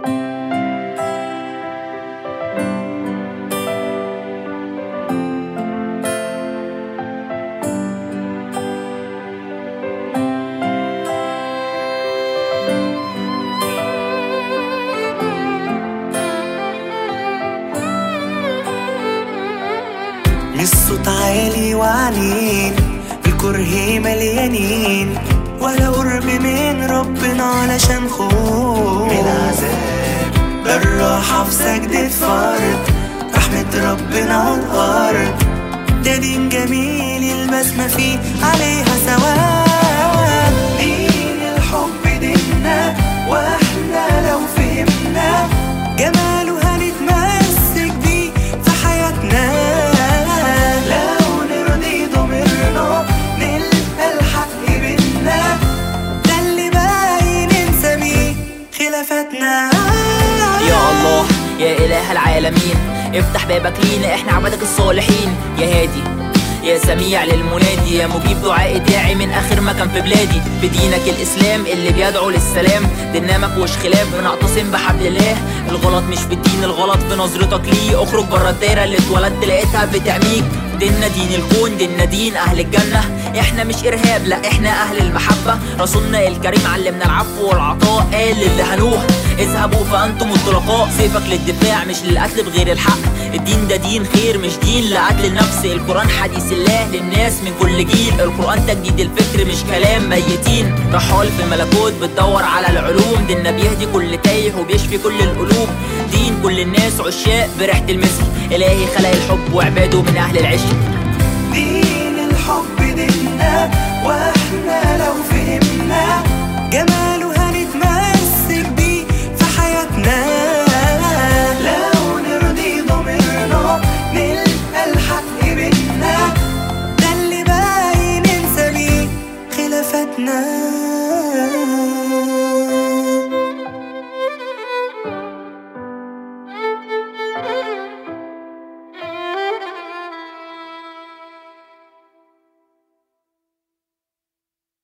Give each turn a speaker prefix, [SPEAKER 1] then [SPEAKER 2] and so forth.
[SPEAKER 1] مش صوت عالي وعنين الكره مليانين ولا قرب من ربنا علشان خوف من العذاب بالراحة في سجدة فرد رحمة ربنا على الأرض ده دين جميل البسمة فيه عليها سواد دين الحب ديننا واحنا لو فهمنا جماله هنتمسك بيه في حياتنا لو نرضي ضميرنا نلقى الحق بينا ده اللي باين ننسى بيه خلافاتنا
[SPEAKER 2] يا الله يا إله العالمين افتح بابك لينا احنا عبادك الصالحين يا هادي يا سميع للمنادي يا مجيب دعاء داعي من اخر مكان في بلادي بدينك الاسلام اللي بيدعو للسلام ديننا مكوش خلاف بنعتصم بحبل الله الغلط مش في الدين الغلط في نظرتك ليه اخرج بره الدايره اللي اتولدت لقيتها بتعميك ديننا دين الكون ديننا دين اهل الجنه احنا مش ارهاب لا احنا اهل المحبه رسولنا الكريم علمنا العفو والعطاء قال للهنوه اذهبوا فانتم الطلقاء سيفك للدفاع مش للقتل بغير الحق الدين ده دين خير مش دين لقتل النفس القران حديث الله للناس من كل جيل القران تجديد الفكر مش كلام ميتين رحال في الملكوت بتدور على العلوم ديننا بيهدي كل تايه وبيشفي كل القلوب دين كل الناس عشاق بريحه المسك الهي خلق الحب وعباده من اهل العشق
[SPEAKER 1] دين الحب ديننا واحنا لو فهمنا جماله